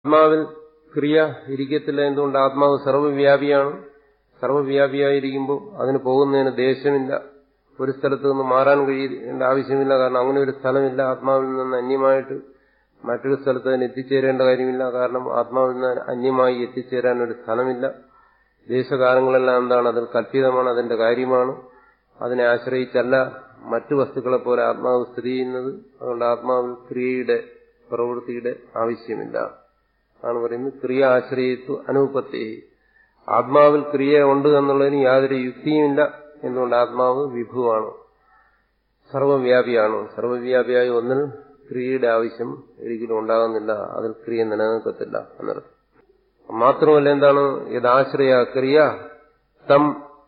ആത്മാവിൽ ക്രിയ ഇരിക്കത്തില്ല എന്തുകൊണ്ട് ആത്മാവ് സർവ്വവ്യാപിയാണ് സർവ്വവ്യാപിയായിരിക്കുമ്പോൾ അതിന് പോകുന്നതിന് ദേശമില്ല ഒരു സ്ഥലത്ത് നിന്ന് മാറാൻ കഴിയേണ്ട ആവശ്യമില്ല കാരണം അങ്ങനെ ഒരു സ്ഥലമില്ല ആത്മാവിൽ നിന്ന് അന്യമായിട്ട് മറ്റൊരു സ്ഥലത്ത് അതിന് എത്തിച്ചേരേണ്ട കാര്യമില്ല കാരണം ആത്മാവിൽ നിന്ന് അന്യമായി എത്തിച്ചേരാൻ ഒരു സ്ഥലമില്ല ദേശകാലങ്ങളെല്ലാം എന്താണ് അതിൽ കല്പിതമാണ് അതിന്റെ കാര്യമാണ് അതിനെ ആശ്രയിച്ചല്ല മറ്റു വസ്തുക്കളെ പോലെ ആത്മാവ് സ്ഥിതി ചെയ്യുന്നത് അതുകൊണ്ട് ആത്മാവിൽ ക്രിയയുടെ പ്രവൃത്തിയുടെ ആവശ്യമില്ല ആണ് പറയുന്നത് ക്രിയ ആശ്രയിത്തു അനുപത്തി ആത്മാവിൽ ക്രിയ ഉണ്ട് എന്നുള്ളതിന് യാതൊരു യുക്തിയുമില്ല എന്തുകൊണ്ട് ആത്മാവ് വിഭുവാണ് സർവവ്യാപിയാണ് സർവവ്യാപിയായ ഒന്നിൽ ക്രിയയുടെ ആവശ്യം ഒരിക്കലും ഉണ്ടാകുന്നില്ല അതിൽ ക്രിയ നിലനിൽക്കത്തില്ല എന്നർത്ഥം മാത്രമല്ല എന്താണ് യഥാശ്രയ ക്രിയ തം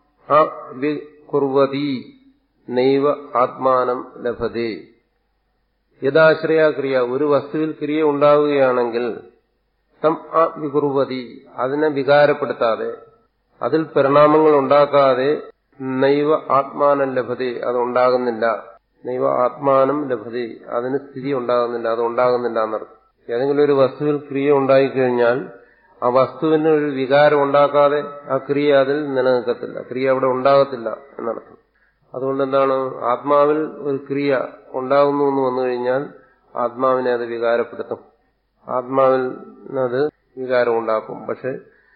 അവികുർവതി നൈവ ആത്മാനം ലഭതേ യഥാശ്രയ ക്രിയ ഒരു വസ്തുവിൽ ക്രിയ ഉണ്ടാവുകയാണെങ്കിൽ തം അവികുർവതി അതിനെ വികാരപ്പെടുത്താതെ അതിൽ പരിണാമങ്ങൾ ഉണ്ടാക്കാതെ നൈവ ആത്മാനം ലഭതേ അത് ഉണ്ടാകുന്നില്ല നൈവ ആത്മാനം ലഭതേ അതിന് സ്ഥിതി ഉണ്ടാകുന്നില്ല അത് ഉണ്ടാകുന്നില്ല എന്നർത്ഥം ഏതെങ്കിലും ഒരു വസ്തുവിൽ ക്രിയ ഉണ്ടായിക്കഴിഞ്ഞാൽ ആ വസ്തുവിന് ഒരു വികാരം ഉണ്ടാക്കാതെ ആ ക്രിയ അതിൽ നിലനിൽക്കത്തില്ല ക്രിയ അവിടെ ഉണ്ടാകത്തില്ല എന്നർത്ഥം അതുകൊണ്ട് എന്താണ് ആത്മാവിൽ ഒരു ക്രിയ ഉണ്ടാകുന്നു എന്ന് വന്നു കഴിഞ്ഞാൽ ആത്മാവിനെ അത് വികാരപ്പെടുത്തും ആത്മാവിൽ അത് വികാരം ഉണ്ടാക്കും പക്ഷെ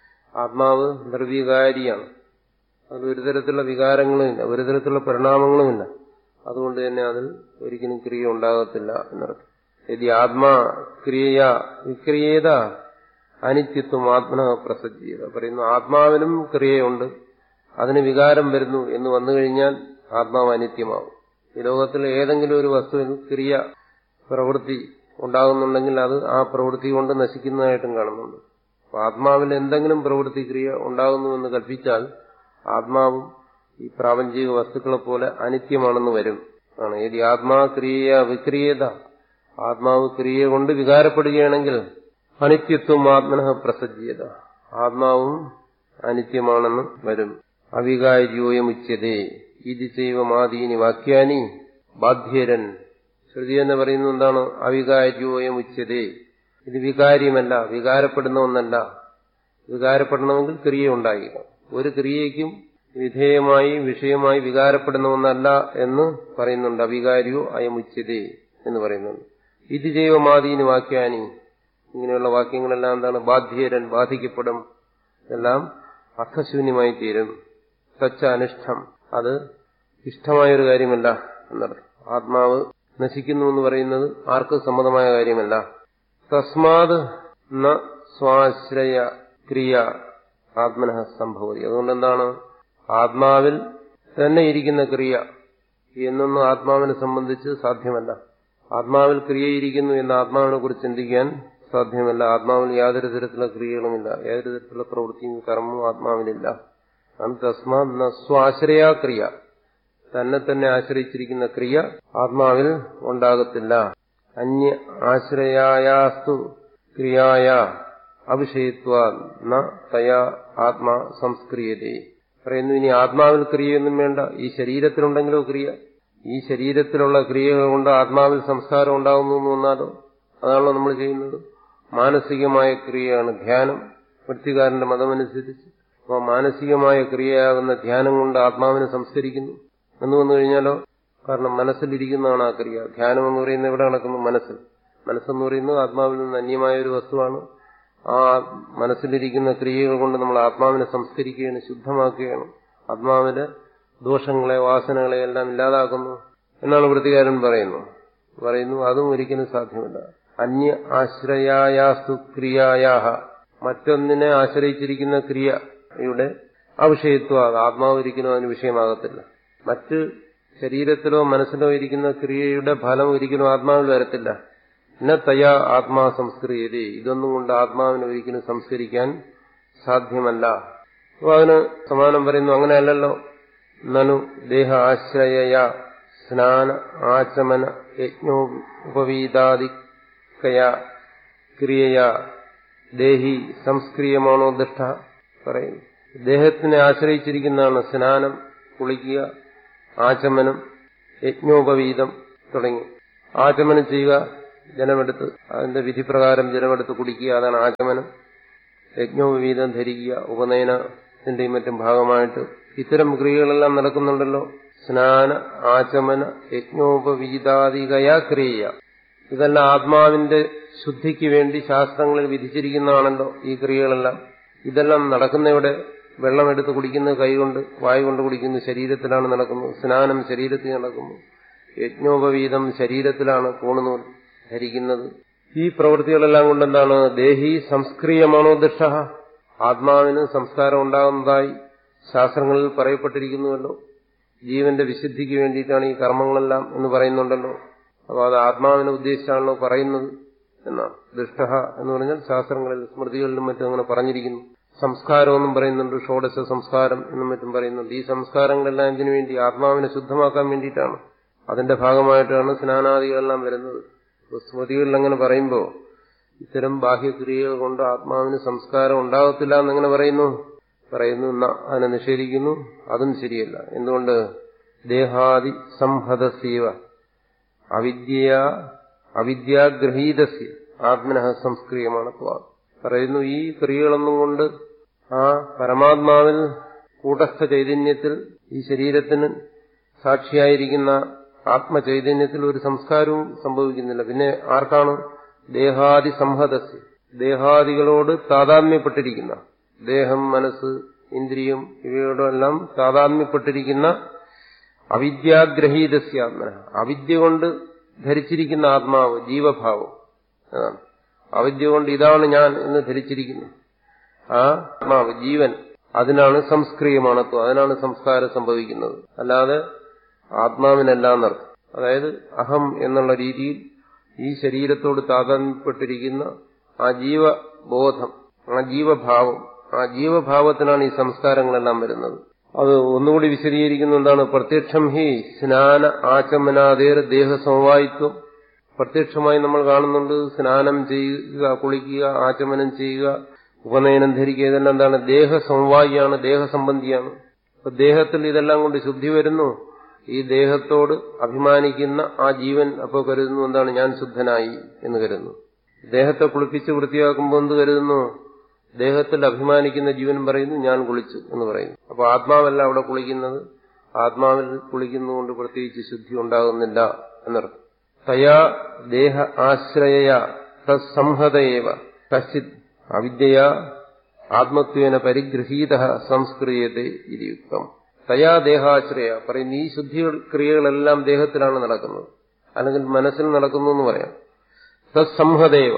ആത്മാവ് നിർവികാരിയാണ് അതിൽ ഒരു തരത്തിലുള്ള വികാരങ്ങളുമില്ല ഒരു തരത്തിലുള്ള പരിണാമങ്ങളുമില്ല അതുകൊണ്ട് തന്നെ അതിൽ ഒരിക്കലും ക്രിയ ഉണ്ടാകത്തില്ല എന്നർത്ഥം യതി ആത്മാ ക്രിയ വിക്രിയേത അനിത്യത്വം ആത്മന പ്രസജ്ജീയത പറയുന്നു ആത്മാവിനും ക്രിയയുണ്ട് അതിന് വികാരം വരുന്നു എന്ന് വന്നു കഴിഞ്ഞാൽ ആത്മാവ് അനിത്യമാവും ഈ ലോകത്തിൽ ഏതെങ്കിലും ഒരു വസ്തുവിന് ക്രിയ പ്രവൃത്തി ഉണ്ടാകുന്നുണ്ടെങ്കിൽ അത് ആ പ്രവൃത്തി കൊണ്ട് നശിക്കുന്നതായിട്ടും കാണുന്നുണ്ട് അപ്പൊ ആത്മാവിൽ എന്തെങ്കിലും പ്രവൃത്തി ക്രിയ ഉണ്ടാകുന്നുവെന്ന് കൽപ്പിച്ചാൽ ആത്മാവും ഈ പ്രാപഞ്ചിക വസ്തുക്കളെ പോലെ അനിത്യമാണെന്ന് വരും ആണ് ഏത് ആത്മാ ക്രിയ വിക്രിയത ആത്മാവ് ക്രിയ കൊണ്ട് വികാരപ്പെടുകയാണെങ്കിൽ അനിത്യത്വം ആത്മന പ്രസജ്യത ആത്മാവും അനിത്യമാണെന്ന് വരും അവികാര്യോയമുച്ചതേ ഇത് ചെയ്വമാദീനി വാക്യാനി ബാധ്യരൻ ശ്രുതി എന്ന് പറയുന്നത് എന്താണ് അവികാര്യോയമുച്ചതേ ഇത് വികാര്യമല്ല വികാരപ്പെടുന്ന ഒന്നല്ല വികാരപ്പെടണമെങ്കിൽ ക്രിയ ഉണ്ടായിരിക്കണം ഒരു ക്രിയയ്ക്കും വിധേയമായി വിഷയമായി വികാരപ്പെടുന്ന ഒന്നല്ല എന്ന് പറയുന്നുണ്ട് അവികാരിയോ അയമുച്ചതേ എന്ന് പറയുന്നുണ്ട് ഇത് ജൈവമാദീനി വാക്യാനി ഇങ്ങനെയുള്ള വാക്യങ്ങളെല്ലാം എന്താണ് ബാധ്യരൻ ബാധിക്കപ്പെടും എല്ലാം അർത്ഥശൂന്യമായി തീരും തച്ച അനിഷ്ടം അത് ഇഷ്ടമായൊരു കാര്യമല്ല എന്നർത്ഥം ആത്മാവ് നശിക്കുന്നു എന്ന് പറയുന്നത് ആർക്കും സമ്മതമായ കാര്യമല്ല തസ്മാത് ന സ്വാശ്രയ ക്രിയ ആത്മന സംഭവതി അതുകൊണ്ട് എന്താണ് ആത്മാവിൽ തന്നെ ഇരിക്കുന്ന ക്രിയ എന്നൊന്നും ആത്മാവിനെ സംബന്ധിച്ച് സാധ്യമല്ല ആത്മാവിൽ ക്രിയയിരിക്കുന്നു എന്ന് ആത്മാവിനെ കുറിച്ച് ചിന്തിക്കാൻ സാധ്യമല്ല ആത്മാവിൽ യാതൊരു തരത്തിലുള്ള ക്രിയകളുമില്ല യാതൊരു തരത്തിലുള്ള പ്രവൃത്തിയും കർമ്മവും ആത്മാവിലില്ല തസ്മാ സ്വാശ്രയ ക്രിയ തന്നെ തന്നെ ആശ്രയിച്ചിരിക്കുന്ന ക്രിയ ആത്മാവിൽ ഉണ്ടാകത്തില്ല അന്യ ആശ്രയായാസ്തു ക്രിയായ അവിഷയത്വ തയാ ആത്മാ സംസ്ക്രിയതേ പറയുന്നു ഇനി ആത്മാവിൽ ക്രിയയൊന്നും വേണ്ട ഈ ശരീരത്തിലുണ്ടെങ്കിലോ ക്രിയ ഈ ശരീരത്തിലുള്ള ക്രിയകൾ കൊണ്ട് ആത്മാവിൽ സംസ്കാരം ഉണ്ടാകുന്നു എന്ന് വന്നാലോ അതാണല്ലോ നമ്മൾ ചെയ്യുന്നത് മാനസികമായ ക്രിയയാണ് ധ്യാനം വ്യക്തികാരന്റെ മതമനുസരിച്ച് അപ്പോൾ മാനസികമായ ക്രിയയാകുന്ന ധ്യാനം കൊണ്ട് ആത്മാവിനെ സംസ്കരിക്കുന്നു എന്ന് വന്നു കഴിഞ്ഞാലോ കാരണം മനസ്സിലിരിക്കുന്നതാണ് ആ ക്രിയ ധ്യാനം എന്ന് പറയുന്നത് എവിടെ നടക്കുന്നു മനസ്സിൽ മനസ്സെന്ന് പറയുന്നത് ആത്മാവിൽ നിന്ന് അന്യമായ ഒരു വസ്തുവാണ് ആ മനസ്സിലിരിക്കുന്ന ക്രിയകൾ കൊണ്ട് നമ്മൾ ആത്മാവിനെ സംസ്കരിക്കുകയാണ് ശുദ്ധമാക്കുകയാണ് ആത്മാവിലെ ദോഷങ്ങളെ വാസനകളെ എല്ലാം ഇല്ലാതാക്കുന്നു എന്നാണ് വൃത്തികാരൻ പറയുന്നു പറയുന്നു അതും ഒരിക്കലും സാധ്യമല്ല അന്യ ആശ്രയായാസ്തു ക്രിയായാഹ മറ്റൊന്നിനെ ആശ്രയിച്ചിരിക്കുന്ന ക്രിയയുടെ അവിഷയത്വം ആത്മാവ് ഒരിക്കലും അതിന് വിഷയമാകത്തില്ല മറ്റ് ശരീരത്തിലോ മനസ്സിലോ ഇരിക്കുന്ന ക്രിയയുടെ ഫലം ഒരിക്കലും ആത്മാവിൽ വരത്തില്ല എന്ന തയാ ആത്മാ സംസ്കൃതി ഇതൊന്നും കൊണ്ട് ആത്മാവിനെ ഒരിക്കലും സംസ്കരിക്കാൻ സാധ്യമല്ല അപ്പൊ അതിന് സമാനം പറയുന്നു അങ്ങനെയല്ലല്ലോ നനു ദേഹ ആശ്രയ സ്നാന ആചമന യജ്ഞോപവീതാദിക്കയ ക്രിയയ ദേഹി സംസ്ക്രിയമാണോ ദൃഷ്ട പറയുന്നു ദേഹത്തിനെ ആശ്രയിച്ചിരിക്കുന്നതാണ് സ്നാനം കുളിക്കുക ആചമനം യജ്ഞോപവീതം തുടങ്ങി ആചമനം ചെയ്യുക ജലമെടുത്ത് അതിന്റെ വിധിപ്രകാരം ജലമെടുത്ത് കുടിക്കുക അതാണ് ആചമനം യജ്ഞോപവീതം ധരിക്കുക ഉപനയനത്തിന്റെയും മറ്റും ഭാഗമായിട്ട് ഇത്തരം ക്രിയകളെല്ലാം നടക്കുന്നുണ്ടല്ലോ സ്നാന ആചമന യജ്ഞോപവീതാദികയാ ക്രിയ ഇതെല്ലാം ആത്മാവിന്റെ ശുദ്ധിക്ക് വേണ്ടി ശാസ്ത്രങ്ങളിൽ വിധിച്ചിരിക്കുന്നതാണല്ലോ ഈ ക്രിയകളെല്ലാം ഇതെല്ലാം നടക്കുന്നവിടെ വെള്ളമെടുത്ത് കുടിക്കുന്നത് കൈകൊണ്ട് വായു കൊണ്ട് കുടിക്കുന്നത് ശരീരത്തിലാണ് നടക്കുന്നത് സ്നാനം ശരീരത്തിൽ നടക്കുന്നു യജ്ഞോപവീതം ശരീരത്തിലാണ് പൂണുനൂൽ ധരിക്കുന്നത് ഈ പ്രവൃത്തികളെല്ലാം കൊണ്ട് എന്താണ് ദേഹി സംസ്ക്രിയമാണോ ദുഷ്ട ആത്മാവിന് സംസ്കാരം ഉണ്ടാകുന്നതായി ശാസ്ത്രങ്ങളിൽ പറയപ്പെട്ടിരിക്കുന്നുവല്ലോ ജീവന്റെ വിശുദ്ധിക്ക് വേണ്ടിയിട്ടാണ് ഈ കർമ്മങ്ങളെല്ലാം എന്ന് പറയുന്നുണ്ടല്ലോ അപ്പോൾ അത് ആത്മാവിനെ ഉദ്ദേശിച്ചാണല്ലോ പറയുന്നത് എന്നാണ് ദുഷ്ട എന്ന് പറഞ്ഞാൽ ശാസ്ത്രങ്ങളിൽ സ്മൃതികളിലും മറ്റും അങ്ങനെ പറഞ്ഞിരിക്കുന്നു സംസ്കാരമെന്നും പറയുന്നുണ്ട് ഷോഡശ സംസ്കാരം എന്നും മറ്റും പറയുന്നുണ്ട് ഈ സംസ്കാരങ്ങളെല്ലാം ഇതിനു വേണ്ടി ആത്മാവിനെ ശുദ്ധമാക്കാൻ വേണ്ടിയിട്ടാണ് അതിന്റെ ഭാഗമായിട്ടാണ് സ്നാനാദികളെല്ലാം വരുന്നത് സ്മൃതികളിൽ അങ്ങനെ പറയുമ്പോൾ ഇത്തരം ബാഹ്യക്രിയകൾ കൊണ്ട് ആത്മാവിന് സംസ്കാരം ഉണ്ടാകത്തില്ല എന്നെങ്ങനെ പറയുന്നു പറയുന്നു അതിനെ നിഷേധിക്കുന്നു അതും ശരിയല്ല എന്തുകൊണ്ട് ദേഹാദി സംഹതസീവ അവിദ്യ അവിദ്യാഗ്രഹീതസ്യ ആത്മന സംസ്ക്രിയമാണ് പറയുന്നു ഈ ക്രിയകളൊന്നും കൊണ്ട് ആ പരമാത്മാവിൽ കൂട്ടസ്ഥ ചൈതന്യത്തിൽ ഈ ശരീരത്തിന് സാക്ഷിയായിരിക്കുന്ന ആത്മചൈതന്യത്തിൽ ഒരു സംസ്കാരവും സംഭവിക്കുന്നില്ല പിന്നെ ആർക്കാണ് ദേഹാദി സംഹതസ്യ ദേഹാദികളോട് താതാത്മ്യപ്പെട്ടിരിക്കുന്ന ദേഹം മനസ്സ് ഇന്ദ്രിയം ഇവയോടെല്ലാം താതാത്മ്യപ്പെട്ടിരിക്കുന്ന അവിദ്യാഗ്രഹീതസ്യാത്മന അവിദ്യ കൊണ്ട് ധരിച്ചിരിക്കുന്ന ആത്മാവ് ജീവഭാവം അതാണ് അവിദ്യ കൊണ്ട് ഇതാണ് ഞാൻ എന്ന് ധരിച്ചിരിക്കുന്നു ആ ആത്മാവ് ജീവൻ അതിനാണ് സംസ്ക്രിയമാണത്വം അതിനാണ് സംസ്കാരം സംഭവിക്കുന്നത് അല്ലാതെ ആത്മാവിനല്ല എന്നർത്ഥം അതായത് അഹം എന്നുള്ള രീതിയിൽ ഈ ശരീരത്തോട് താതാത്മ്യപ്പെട്ടിരിക്കുന്ന ആ ജീവബോധം ആ ജീവഭാവം ആ ജീവഭാവത്തിനാണ് ഈ സംസ്കാരങ്ങളെല്ലാം വരുന്നത് അത് ഒന്നുകൂടി വിശദീകരിക്കുന്ന എന്താണ് പ്രത്യക്ഷം ഹി സ്നാന ആചമനാദേർ ദേഹസമവായിത്വം പ്രത്യക്ഷമായി നമ്മൾ കാണുന്നുണ്ട് സ്നാനം ചെയ്യുക കുളിക്കുക ആചമനം ചെയ്യുക ഉപനയനം ധരിക്കുക ഇതെല്ലാം എന്താണ് ദേഹസമവായിയാണ് ദേഹസംബന്ധിയാണ് അപ്പൊ ദേഹത്തിൽ ഇതെല്ലാം കൊണ്ട് ശുദ്ധി വരുന്നു ഈ ദേഹത്തോട് അഭിമാനിക്കുന്ന ആ ജീവൻ അപ്പോൾ കരുതുന്നു എന്താണ് ഞാൻ ശുദ്ധനായി എന്ന് കരുതുന്നു ദേഹത്തെ കുളിപ്പിച്ച് വൃത്തിയാക്കുമ്പോൾ എന്ത് കരുതുന്നു ദേഹത്തിൽ അഭിമാനിക്കുന്ന ജീവൻ പറയുന്നു ഞാൻ കുളിച്ചു എന്ന് പറയുന്നു അപ്പൊ ആത്മാവല്ല അവിടെ കുളിക്കുന്നത് ആത്മാവിൽ കുളിക്കുന്നതുകൊണ്ട് പ്രത്യേകിച്ച് ശുദ്ധി ഉണ്ടാകുന്നില്ല എന്നർത്ഥം തയാ ദേഹ ആശ്രയ തത്സംഹതയേവ കശ്ചിത് അവിദ്യയ ആത്മത്വേന പരിഗ്രഹീത സംസ്ക്രിയത്തെ യുക്തം തയാ ദേഹാശ്രയ പറയുന്ന ഈ ശുദ്ധി ക്രിയകളെല്ലാം ദേഹത്തിലാണ് നടക്കുന്നത് അല്ലെങ്കിൽ മനസ്സിൽ നടക്കുന്നു എന്ന് പറയാം തത്സംഹതേവ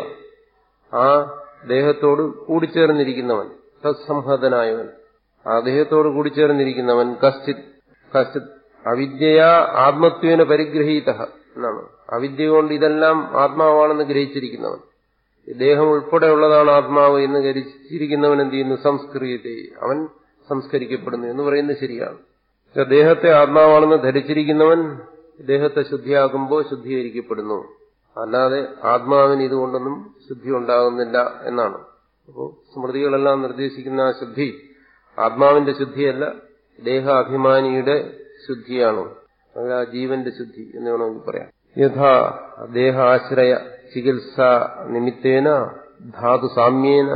ആ ദേഹത്തോട് കൂടിച്ചേർന്നിരിക്കുന്നവൻ തത്സംഹതനായവൻ ആ ദേഹത്തോട് കൂടിച്ചേർന്നിരിക്കുന്നവൻ കശ്ചിത് കശ്ചിത് അവിദ്യയാ ആത്മത്വേന പരിഗ്രഹീത എന്നാണ് അവിദ്യ കൊണ്ട് ഇതെല്ലാം ആത്മാവാണെന്ന് ഗ്രഹിച്ചിരിക്കുന്നവൻ ദേഹം ഉൾപ്പെടെയുള്ളതാണ് ആത്മാവ് എന്ന് ഗ്രഹിച്ചിരിക്കുന്നവൻ എന്ത് ചെയ്യുന്നു സംസ്കൃതി അവൻ സംസ്കരിക്കപ്പെടുന്നു എന്ന് പറയുന്നത് ശരിയാണ് ദേഹത്തെ ആത്മാവാണെന്ന് ധരിച്ചിരിക്കുന്നവൻ ദേഹത്തെ ശുദ്ധിയാകുമ്പോൾ ശുദ്ധീകരിക്കപ്പെടുന്നു അല്ലാതെ ആത്മാവിന് ഇതുകൊണ്ടൊന്നും ശുദ്ധി ഉണ്ടാകുന്നില്ല എന്നാണ് അപ്പോൾ സ്മൃതികളെല്ലാം നിർദ്ദേശിക്കുന്ന ആ ശുദ്ധി ആത്മാവിന്റെ ശുദ്ധിയല്ല ദേഹാഭിമാനിയുടെ ശുദ്ധിയാണ് അത് ആ ജീവന്റെ ശുദ്ധി എന്ന് വേണമെങ്കിൽ പറയാം യഥാ ദേഹാശ്രയ ചികിത്സ നിമിത്തേന ധാതു സാമ്യേന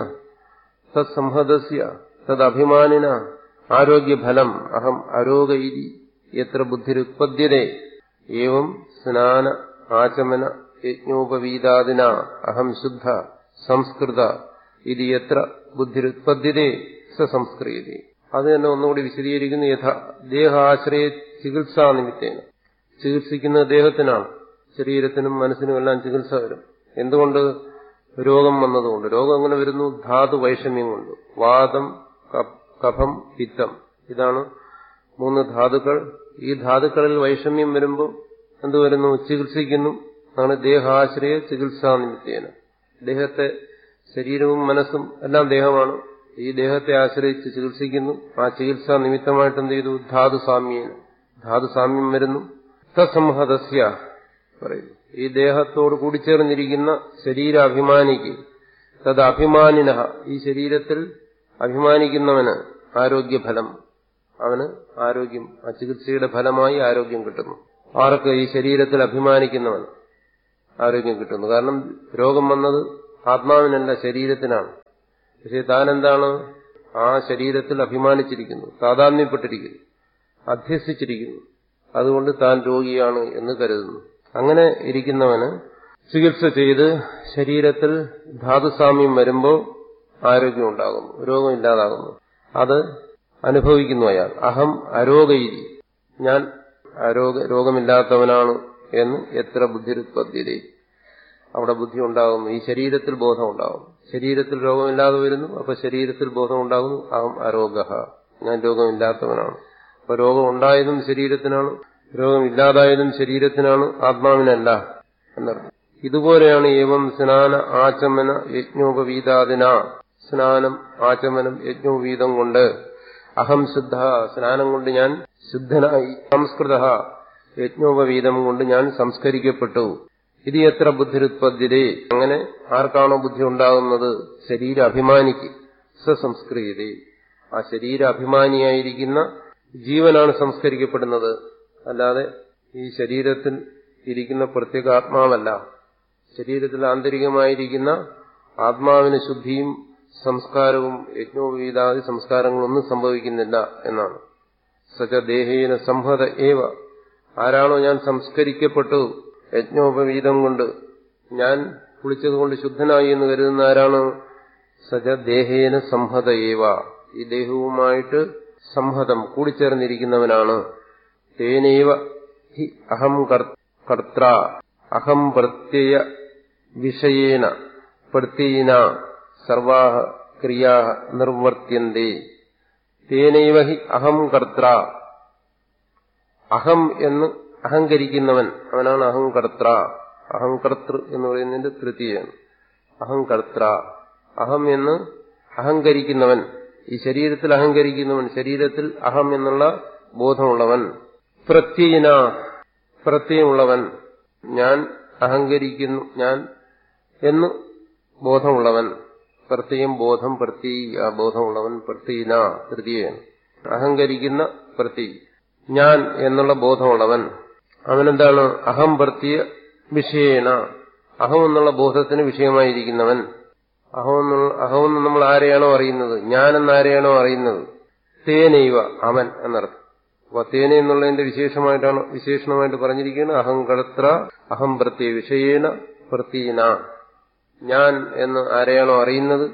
തത്സംഹതസ്യ തദഭിമാനിന ആരോഗ്യഫലം അഹം അരോഗൈരി എത്ര ബുദ്ധിരുത്പദ്യതേ ഏവം സ്നാന ആചമന യജ്ഞോപവീതാദിന അഹം ശുദ്ധ സംസ്കൃത ഇത് എത്ര ബുദ്ധിരുത്പദ്യതേ സ സംസ്കൃതി അത് തന്നെ ഒന്നുകൂടി വിശദീകരിക്കുന്നു യഥ ദേഹാശ്രയ ചികിത്സാ നിമിത്തേന ചികിത്സിക്കുന്ന ദേഹത്തിനാണ് ശരീരത്തിനും മനസ്സിനും എല്ലാം ചികിത്സ വരും എന്തുകൊണ്ട് രോഗം വന്നതുകൊണ്ട് രോഗം എങ്ങനെ വരുന്നു ധാതു വൈഷമ്യം കൊണ്ട് വാദം കഫം പിത്തം ഇതാണ് മൂന്ന് ധാതുക്കൾ ഈ ധാതുക്കളിൽ വൈഷമ്യം വരുമ്പോൾ എന്ത് വരുന്നു ചികിത്സിക്കുന്നു ആണ് ദേഹാശ്രയ ചികിത്സാ നിമിത്തേന ദേഹത്തെ ശരീരവും മനസ്സും എല്ലാം ദേഹമാണ് ഈ ദേഹത്തെ ആശ്രയിച്ച് ചികിത്സിക്കുന്നു ആ ചികിത്സാ നിമിത്തമായിട്ട് എന്ത് ചെയ്തു ധാതു സാമ്യേന ധാതു സാമ്യം വരുന്നു തസംഹതസ്യ പറയുന്നു ഈ ദേഹത്തോട് കൂടിച്ചേർന്നിരിക്കുന്ന ശരീരാഭിമാനിക്ക് തത് അഭിമാനിന ഈ ശരീരത്തിൽ അഭിമാനിക്കുന്നവന് ആരോഗ്യഫലം അവന് ആരോഗ്യം ആ ചികിത്സയുടെ ഫലമായി ആരോഗ്യം കിട്ടുന്നു ആർക്ക് ഈ ശരീരത്തിൽ അഭിമാനിക്കുന്നവൻ ആരോഗ്യം കിട്ടുന്നു കാരണം രോഗം വന്നത് ആത്മാവിനല്ല ശരീരത്തിനാണ് പക്ഷെ താൻ എന്താണ് ആ ശരീരത്തിൽ അഭിമാനിച്ചിരിക്കുന്നു താതാത്മ്യപ്പെട്ടിരിക്കുന്നു അധ്യസിച്ചിരിക്കുന്നു അതുകൊണ്ട് താൻ രോഗിയാണ് എന്ന് കരുതുന്നു അങ്ങനെ ഇരിക്കുന്നവന് ചികിത്സ ചെയ്ത് ശരീരത്തിൽ ധാതുസാമ്യം വരുമ്പോൾ ആരോഗ്യം ഉണ്ടാകുന്നു രോഗമില്ലാതാകുന്നു അത് അനുഭവിക്കുന്നു അയാൾ അഹം അരോഗയിരി ഞാൻ അരോഗ രോഗമില്ലാത്തവനാണ് എന്ന് എത്ര ബുദ്ധിരുത്പദ്ധ്യത അവിടെ ബുദ്ധി ഉണ്ടാകുന്നു ഈ ശരീരത്തിൽ ബോധം ഉണ്ടാകും ശരീരത്തിൽ രോഗമില്ലാതെ വരുന്നു അപ്പൊ ശരീരത്തിൽ ബോധം ഉണ്ടാകുന്നു അഹം അരോഗ ഞാൻ രോഗമില്ലാത്തവനാണ് അപ്പൊ രോഗം ഉണ്ടായതും ശരീരത്തിനാണ് രോഗമില്ലാതായതും ശരീരത്തിനാണ് ആത്മാവിനല്ല എന്നർത്ഥം ഇതുപോലെയാണ് ഏവം സ്നാന ആചമന യജ്ഞോപവീതാദിന സ്നാനം ആചമനം യജ്ഞോപവീതം കൊണ്ട് അഹം ശുദ്ധ സ്നാനം കൊണ്ട് ഞാൻ ശുദ്ധനായി സംസ്കൃത യജ്ഞോപവീതം കൊണ്ട് ഞാൻ സംസ്കരിക്കപ്പെട്ടു ഇത് എത്ര ബുദ്ധിരുത്പദ്ധ്യതേ അങ്ങനെ ആർക്കാണോ ബുദ്ധി ഉണ്ടാകുന്നത് ശരീര അഭിമാനിക്ക് സസംസ്കൃതേ ആ ശരീര അഭിമാനിയായിരിക്കുന്ന ജീവനാണ് സംസ്കരിക്കപ്പെടുന്നത് അല്ലാതെ ഈ ശരീരത്തിൽ ഇരിക്കുന്ന പ്രത്യേക ആത്മാവല്ല ശരീരത്തിൽ ആന്തരികമായിരിക്കുന്ന ആത്മാവിന് ശുദ്ധിയും സംസ്കാരവും യജ്ഞോപവീതാദി സംസ്കാരങ്ങളൊന്നും സംഭവിക്കുന്നില്ല എന്നാണ് സച ദേഹേന സംഹത ഏവ ആരാണോ ഞാൻ സംസ്കരിക്കപ്പെട്ടു യജ്ഞോപവീതം കൊണ്ട് ഞാൻ കുളിച്ചതുകൊണ്ട് ശുദ്ധനായി എന്ന് കരുതുന്ന ആരാണ് സജ ദേഹേന സംഹത ഏവ ഈ ദേഹവുമായിട്ട് സംഹതം കൂടിച്ചേർന്നിരിക്കുന്നവനാണ് തേനേവ ഹി അഹം കർത്ര അഹം പ്രത്യയ വിഷയേന പ്രത്യയിന സർവാഹ ക്രിയാ നിർവർത്യന്തേ തേനൈവ ഹി അഹം കർത്ര അഹം എന്ന് അഹങ്കരിക്കുന്നവൻ അവനാണ് അഹംകർത്ര അഹംകർത്തൃ എന്ന് പറയുന്നതിന്റെ തൃതീയാണ് അഹംകർത്ര അഹം എന്ന് അഹങ്കരിക്കുന്നവൻ ഈ ശരീരത്തിൽ അഹങ്കരിക്കുന്നവൻ ശരീരത്തിൽ അഹം എന്നുള്ള ബോധമുള്ളവൻ പ്രത്യയന പ്രത്യയമുള്ളവൻ ഞാൻ അഹങ്കരിക്കുന്നു ഞാൻ എന്ന് ബോധമുള്ളവൻ പ്രത്യയം ബോധം പ്രത്യയി ആ ബോധമുള്ളവൻ പ്രത്യന തൃതീയാണ് അഹങ്കരിക്കുന്ന പ്രത്യയി ഞാൻ എന്നുള്ള ബോധമുള്ളവൻ അവനെന്താണ് അഹം പ്രത്യ വിഷയേണ അഹം എന്നുള്ള ബോധത്തിന് വിഷയമായിരിക്കുന്നവൻ അഹം എന്നുള്ള അഹമെന്ന് നമ്മൾ ആരെയാണോ അറിയുന്നത് ഞാൻ എന്നാരെയാണോ അറിയുന്നത് തേനൈവ അവൻ എന്നർത്ഥം അപ്പൊ തേന എന്നുള്ളതിന്റെ വിശേഷമായിട്ടാണ് വിശേഷണമായിട്ട് പറഞ്ഞിരിക്കുന്നത് അഹം കടത്ര അഹം പ്രത്യ വിഷയേന പ്രത്യന ഞാൻ എന്ന് ആരെയാണോ അറിയുന്നത്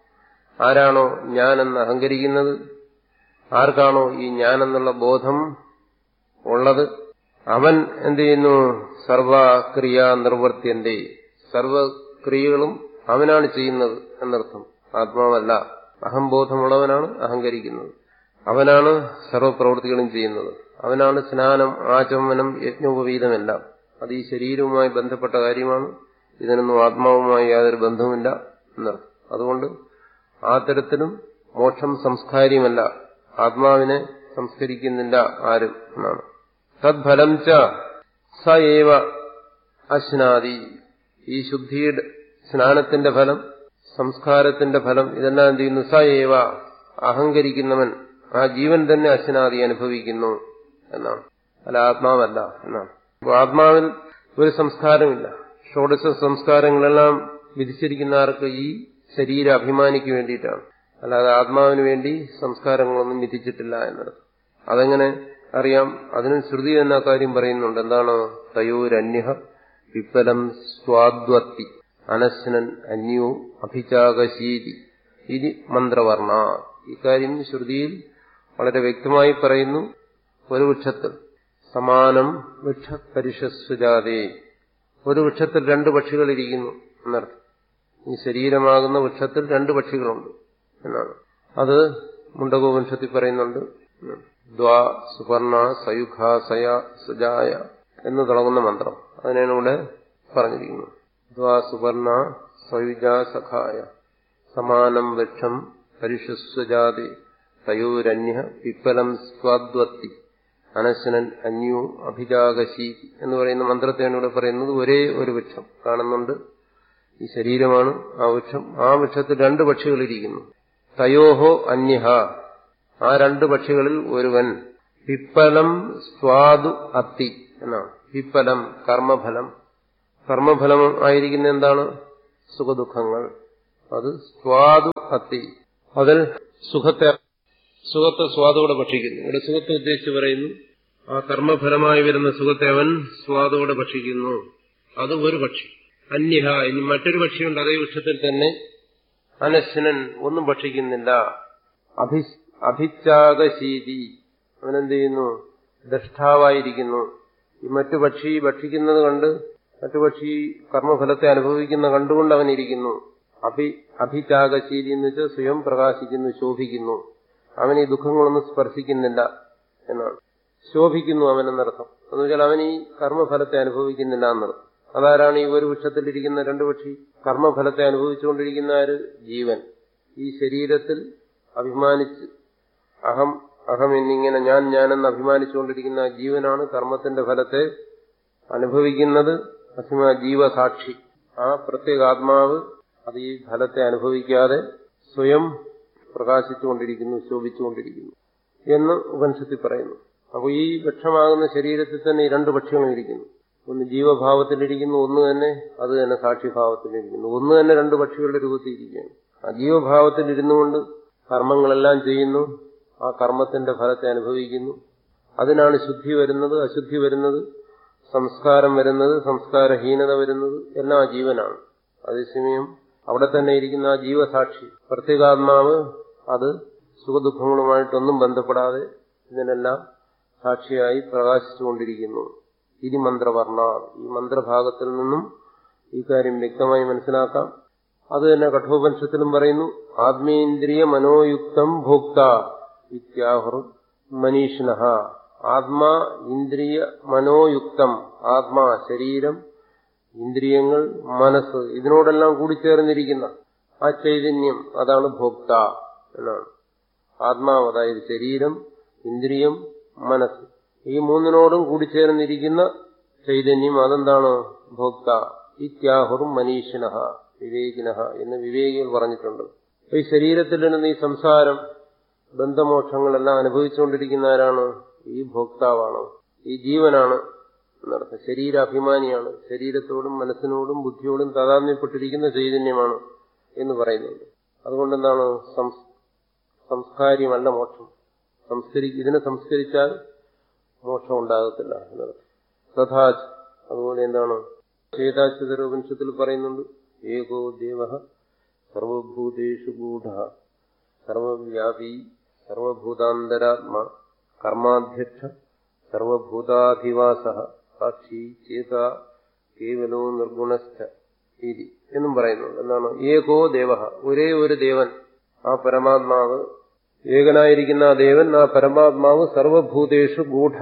ആരാണോ ഞാൻ എന്ന് അഹങ്കരിക്കുന്നത് ആർക്കാണോ ഈ ഞാൻ എന്നുള്ള ബോധം ഉള്ളത് അവൻ എന്ത് ചെയ്യുന്നു സർവക്രിയ നിർവർത്തിയന്റെ സർവക്രിയകളും അവനാണ് ചെയ്യുന്നത് എന്നർത്ഥം ആത്മാവല്ല അഹംബോധമുള്ളവനാണ് അഹങ്കരിക്കുന്നത് അവനാണ് സർവപ്രവൃത്തികളും ചെയ്യുന്നത് അവനാണ് സ്നാനം ആചമനം യജ്ഞോപവീതമെല്ലാം അത് ഈ ശരീരവുമായി ബന്ധപ്പെട്ട കാര്യമാണ് ഇതിനൊന്നും ആത്മാവുമായി യാതൊരു ബന്ധവുമില്ല എന്നർത്ഥം അതുകൊണ്ട് ആ തരത്തിലും മോക്ഷം സംസ്കാര്യമല്ല ആത്മാവിനെ സംസ്കരിക്കുന്നില്ല ആരും എന്നാണ് തദ്ഫലം ച സ ഏവ അശ്നാദി ഈ ശുദ്ധിയുടെ സ്നാനത്തിന്റെ ഫലം സംസ്കാരത്തിന്റെ ഫലം ഇതെല്ലാം എന്ത് ചെയ്യുന്നു സ ഏവ അഹങ്കരിക്കുന്നവൻ ആ ജീവൻ തന്നെ അശ്നാദി അനുഭവിക്കുന്നു എന്നാണ് അല്ല ആത്മാവല്ല എന്നാണ് അപ്പോൾ ആത്മാവിൽ ഒരു സംസ്കാരമില്ല ഷോഡശ സംസ്കാരങ്ങളെല്ലാം വിധിച്ചിരിക്കുന്ന ആർക്ക് ഈ ശരീര അഭിമാനിക്ക് വേണ്ടിയിട്ടാണ് അല്ലാതെ ആത്മാവിന് വേണ്ടി സംസ്കാരങ്ങളൊന്നും വിധിച്ചിട്ടില്ല എന്നർത്ഥം അതെങ്ങനെ അറിയാം അതിനും ശ്രുതി എന്ന കാര്യം പറയുന്നുണ്ട് എന്താണ് തയോരന്യ വിപ്പലം സ്വാദ്വത്തി അനശ്നൻ അന്യോ അഭിചാകശീതി ഇതി മന്ത്രവർണ ഇക്കാര്യം ശ്രുതിയിൽ വളരെ വ്യക്തമായി പറയുന്നു ഒരു വൃക്ഷത്തിൽ സമാനം വൃക്ഷപരിഷസ്വജാതേ ഒരു വൃക്ഷത്തിൽ രണ്ട് പക്ഷികൾ ഇരിക്കുന്നു എന്നർത്ഥം ഈ ശരീരമാകുന്ന വൃക്ഷത്തിൽ രണ്ട് പക്ഷികളുണ്ട് എന്നാണ് അത് മുണ്ടകോപനിഷത്തിൽ പറയുന്നുണ്ട് ദ്വാ സുപർണ സയുഖ സയ സജായ എന്ന് തുടങ്ങുന്ന മന്ത്രം അതിനാണ് ഇവിടെ പറഞ്ഞിരിക്കുന്നത് ദ്വാ സുപർണ സയുജ സഖായ സമാനം വൃക്ഷം പരിഷസ്വജാതി തയോരന്യ പിപ്പലം സ്വാദ്വത്തി അനശനൻ അന്യോ അഭിജാകശി എന്ന് പറയുന്ന മന്ത്രത്തെയാണ് ഇവിടെ പറയുന്നത് ഒരേ ഒരു വൃക്ഷം കാണുന്നുണ്ട് ഈ ശരീരമാണ് ആ വൃക്ഷം ആ വൃക്ഷത്തിൽ രണ്ട് പക്ഷികളിരിക്കുന്നു തയോഹോ അന്യഹ ആ രണ്ട് പക്ഷികളിൽ ഒരുവൻ പിപ്പലം സ്വാദു അത്തി എന്നാണ് പിപ്പലം കർമ്മഫലം കർമ്മഫലം ആയിരിക്കുന്ന എന്താണ് സുഖദുഃഖങ്ങൾ അത് സ്വാദു ഭക്തി അതിൽ സുഖത്തെ സുഖത്തെ സ്വാദോടെ ഭക്ഷിക്കുന്നു ഇവിടെ സുഖത്തെ ഉദ്ദേശിച്ച് പറയുന്നു ആ കർമ്മഫലമായി വരുന്ന സുഖത്തെ അവൻ സ്വാദോടെ ഭക്ഷിക്കുന്നു അത് ഒരു പക്ഷി അന്യഹ ഇനി മറ്റൊരു പക്ഷിയുണ്ട് അതേ വൃക്ഷത്തിൽ തന്നെ അനശ്വനൻ ഒന്നും ഭക്ഷിക്കുന്നില്ല അഭി അഭിച്ചാകശീതി അവനെന്ത് ചെയ്യുന്നു ദഷ്ടാവായിരിക്കുന്നു ഈ മറ്റു പക്ഷി ഭക്ഷിക്കുന്നത് കണ്ട് മറ്റു പക്ഷി കർമ്മഫലത്തെ അനുഭവിക്കുന്ന കണ്ടുകൊണ്ട് അവൻ ഇരിക്കുന്നു അഭി അഭിചാകശീലി എന്ന് വെച്ചാൽ സ്വയം പ്രകാശിക്കുന്നു ശോഭിക്കുന്നു അവൻ ഈ ദുഃഖങ്ങളൊന്നും സ്പർശിക്കുന്നില്ല എന്നാണ് ശോഭിക്കുന്നു അവൻ എന്നർത്ഥം എന്ന് വെച്ചാൽ അവൻ ഈ കർമ്മഫലത്തെ അനുഭവിക്കുന്നില്ല എന്നർത്ഥം അതാരാണ് ഈ ഒരു വൃക്ഷത്തിലിരിക്കുന്ന രണ്ടു പക്ഷി കർമ്മഫലത്തെ അനുഭവിച്ചുകൊണ്ടിരിക്കുന്ന ഒരു ജീവൻ ഈ ശരീരത്തിൽ അഭിമാനിച്ച് അഹം അഹം എന്നിങ്ങനെ ഞാൻ ഞാനെന്ന് അഭിമാനിച്ചുകൊണ്ടിരിക്കുന്ന ആ ജീവനാണ് കർമ്മത്തിന്റെ ഫലത്തെ അനുഭവിക്കുന്നത് അസിമ ജീവസാക്ഷി ആ പ്രത്യേക ആത്മാവ് അത് ഈ ഫലത്തെ അനുഭവിക്കാതെ സ്വയം പ്രകാശിച്ചുകൊണ്ടിരിക്കുന്നു ശോഭിച്ചുകൊണ്ടിരിക്കുന്നു എന്ന് ഉപനിഷത്തിൽ പറയുന്നു അപ്പോൾ ഈ വൃക്ഷമാകുന്ന ശരീരത്തിൽ തന്നെ ഈ രണ്ട് പക്ഷികളും ഇരിക്കുന്നു ഒന്ന് ജീവഭാവത്തിലിരിക്കുന്നു ഒന്ന് തന്നെ അത് തന്നെ സാക്ഷിഭാവത്തിലിരിക്കുന്നു ഒന്ന് തന്നെ രണ്ട് പക്ഷികളുടെ രൂപത്തിൽ ഇരിക്കുകയാണ് ആ ജീവഭാവത്തിലിരുന്നുകൊണ്ട് കർമ്മങ്ങളെല്ലാം ചെയ്യുന്നു ആ കർമ്മത്തിന്റെ ഫലത്തെ അനുഭവിക്കുന്നു അതിനാണ് ശുദ്ധി വരുന്നത് അശുദ്ധി വരുന്നത് സംസ്കാരം വരുന്നത് സംസ്കാരഹീനത വരുന്നത് എല്ലാം ആ ജീവനാണ് അതേസമയം അവിടെ തന്നെ ഇരിക്കുന്ന ആ ജീവസാക്ഷി പ്രത്യേകാത്മാവ് അത് സുഖദുഃഖങ്ങളുമായിട്ടൊന്നും ബന്ധപ്പെടാതെ ഇതിനെല്ലാം സാക്ഷിയായി പ്രകാശിച്ചുകൊണ്ടിരിക്കുന്നു ഇതി മന്ത്രവർണ്ണ ഈ മന്ത്രഭാഗത്തിൽ നിന്നും ഈ കാര്യം വ്യക്തമായി മനസ്സിലാക്കാം അത് തന്നെ കഠോപനിഷത്തിലും പറയുന്നു ആത്മേന്ദ്രിയ മനോയുക്തം ഭോക്ത ഇത്യാഹുർ മനീഷിന ആത്മാ ഇന്ദ്രിയ മനോയുക്തം ആത്മാ ശരീരം ഇന്ദ്രിയങ്ങൾ മനസ്സ് ഇതിനോടെല്ലാം കൂടിച്ചേർന്നിരിക്കുന്ന ആ ചൈതന്യം അതാണ് ഭോക്ത എന്നാണ് ആത്മാവ് അതായത് ശരീരം ഇന്ദ്രിയം മനസ്സ് ഈ മൂന്നിനോടും കൂടിച്ചേർന്നിരിക്കുന്ന ചൈതന്യം അതെന്താണ് ഭോക്ത ഇത്യാഹുർ മനീഷിന വിവേകിന എന്ന് വിവേകികൾ പറഞ്ഞിട്ടുണ്ട് ഈ ശരീരത്തിൽ നിന്ന് ഈ സംസാരം ബന്ധമോക്ഷങ്ങളെല്ലാം അനുഭവിച്ചുകൊണ്ടിരിക്കുന്ന ആരാണ് ഈ ഭോക്താവാണ് ഈ ജീവനാണ് എന്നർത്ഥം ശരീരാഭിമാനിയാണ് ശരീരത്തോടും മനസ്സിനോടും ബുദ്ധിയോടും താതാത്മ്യപ്പെട്ടിരിക്കുന്ന ചൈതന്യമാണ് എന്ന് പറയുന്നുണ്ട് അതുകൊണ്ടെന്താണ് സംസ്കാര്യമല്ല മോക്ഷം സംസ്കരി ഇതിനെ സംസ്കരിച്ചാൽ മോക്ഷം ഉണ്ടാകത്തില്ല എന്നർത്ഥം തഥാച്ച് അതുപോലെ എന്താണ് ചേതാശ്വതരോപനിഷത്തിൽ പറയുന്നുണ്ട് ഏകോ ദേവ സർവഭൂതേഷു ഗൂഢ സർവവ്യാപി സർവഭൂതാന്തരാത്മ കർമാധ്യക്ഷ സർവഭൂതാധിവാസ സാക്ഷി ചേത കേവലോ നിർഗുണസ്ഥ ഇതി എന്നും പറയുന്നുണ്ട് എന്താണ് ഏകോ ദേവ ഒരേ ഒരു ദേവൻ ആ പരമാത്മാവ് ഏകനായിരിക്കുന്ന ആ ദേവൻ ആ പരമാത്മാവ് സർവഭൂതേഷു ഗൂഢ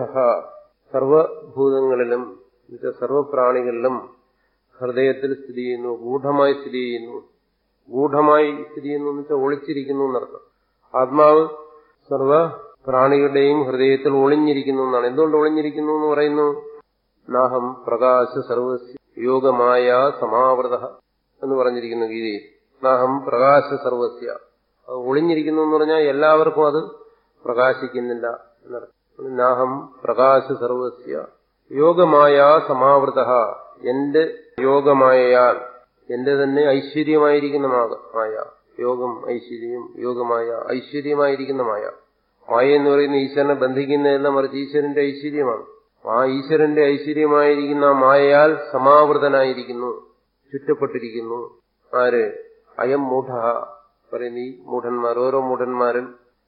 സർവഭൂതങ്ങളിലും സർവപ്രാണികളിലും ഹൃദയത്തിൽ സ്ഥിതി ചെയ്യുന്നു ഗൂഢമായി സ്ഥിതി ചെയ്യുന്നു ഗൂഢമായി സ്ഥിതി ചെയ്യുന്നു എന്ന് വെച്ചാൽ ഒളിച്ചിരിക്കുന്നു എന്നർത്ഥം ആത്മാവ് സർവ പ്രാണികളുടെയും ഹൃദയത്തിൽ ഒളിഞ്ഞിരിക്കുന്നു എന്നാണ് എന്തുകൊണ്ട് ഒളിഞ്ഞിരിക്കുന്നു എന്ന് പറയുന്നു നാഹം പ്രകാശ സർവസ്യ യോഗമായ സമാവൃത എന്ന് പറഞ്ഞിരിക്കുന്നു ഗീതയിൽ നാഹം പ്രകാശ സർവസ്യ അത് ഒളിഞ്ഞിരിക്കുന്നു എന്ന് പറഞ്ഞാൽ എല്ലാവർക്കും അത് പ്രകാശിക്കുന്നില്ല എന്നർത്ഥം നാഹം പ്രകാശ സർവസ്യ യോഗമായ സമാവൃത എന്റെ യോഗമായയാൽ എന്റെ തന്നെ ഐശ്വര്യമായിരിക്കുന്ന മായ യോഗം ഐശ്വര്യം യോഗമായ ഐശ്വര്യമായിരിക്കുന്ന മായ മായ എന്ന് പറയുന്ന ഈശ്വരനെ ബന്ധിക്കുന്നതല്ല മറിച്ച് ഈശ്വരന്റെ ഐശ്വര്യമാണ് ആ ഈശ്വരന്റെ ഐശ്വര്യമായിരിക്കുന്ന ആ മായയാൽ സമാവൃതനായിരിക്കുന്നു ചുറ്റപ്പെട്ടിരിക്കുന്നു ആര് അയം മൂഢ പറയുന്ന ഈ മൂഢന്മാർ ഓരോ മൂഢന്മാരും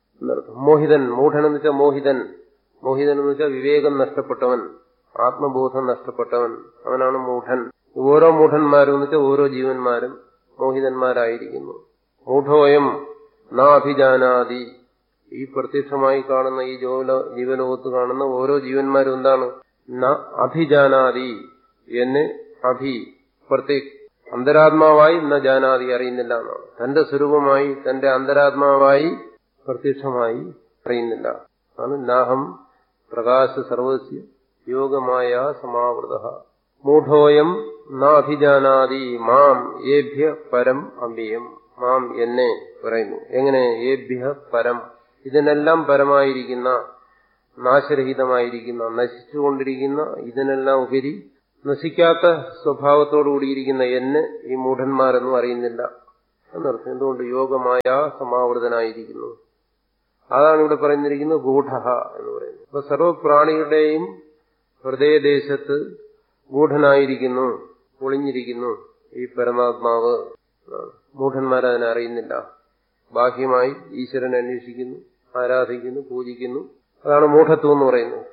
മോഹിതൻ മൂഢൻ എന്ന് വെച്ചാൽ മോഹിതൻ മോഹിതൻ എന്ന് വെച്ചാൽ വിവേകം നഷ്ടപ്പെട്ടവൻ ആത്മബോധം നഷ്ടപ്പെട്ടവൻ അവനാണ് മൂഢൻ ഓരോ മൂഢന്മാരും എന്ന് വെച്ചാൽ ഓരോ ജീവന്മാരും മോഹിതന്മാരായിരിക്കുന്നു മൂഢോയം നാഭിജാനാദി ഈ പ്രത്യക്ഷമായി കാണുന്ന ഈ ജോല ജീവലോകത്ത് കാണുന്ന ഓരോ ജീവന്മാരും എന്താണ് ന അഭിജാനാദി എന്ന് അഭി പ്രത്യേക അന്തരാത്മാവായി ന ജാനാദി അറിയുന്നില്ല എന്നാണ് തന്റെ സ്വരൂപമായി തന്റെ അന്തരാത്മാവായി പ്രത്യക്ഷമായി അറിയുന്നില്ല ആണ് നാഹം പ്രകാശ സർവസ്യ യോഗമായ സമാവൃത മൂഢോയം നാഭിജാനാദി മാം ഏഭ്യ പരം അമ്പിയം മാം എന്നെ പറയുന്നു എങ്ങനെ ഏഭ്യ പരം ഇതിനെല്ലാം പരമായിരിക്കുന്ന നാശരഹിതമായിരിക്കുന്ന നശിച്ചുകൊണ്ടിരിക്കുന്ന ഇതിനെല്ലാം ഉപരി നശിക്കാത്ത സ്വഭാവത്തോടുകൂടിയിരിക്കുന്ന എന്നെ ഈ മൂഢന്മാരൊന്നും അറിയുന്നില്ല എന്നർത്ഥം എന്തുകൊണ്ട് യോഗമായ സമാവൃതനായിരിക്കുന്നു അതാണ് ഇവിടെ പറയുന്നിരിക്കുന്നത് ഗൂഢ എന്ന് പറയുന്നത് അപ്പൊ സർവപ്രാണികളുടെയും ഹൃദയദേശത്ത് ഗൂഢനായിരിക്കുന്നു ഒളിഞ്ഞിരിക്കുന്നു ഈ പരമാത്മാവ് മൂഢന്മാരതിനെ അറിയുന്നില്ല ബാഹ്യമായി ഈശ്വരനെ അന്വേഷിക്കുന്നു ആരാധിക്കുന്നു പൂജിക്കുന്നു അതാണ് മൂഢത്വം എന്ന് പറയുന്നത്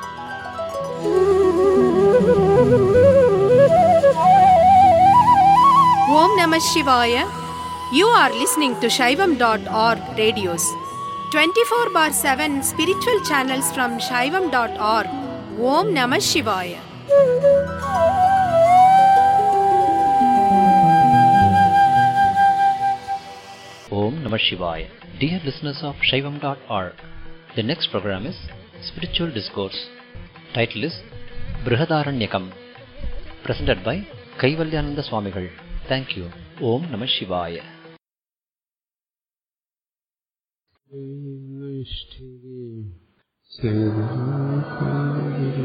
Om Namah Shivaya. You are listening to Shaivam.org radios. 24 bar 7 spiritual channels from Shaivam.org. Om Namah Shivaya. Om Namah Shivaya. Dear listeners of Shaivam.org, the next program is Spiritual Discourse. Title is Brihadaranyakam. Presented by Kaivalyananda Swamigal. Thank you. Om Namah Shivaya. Sri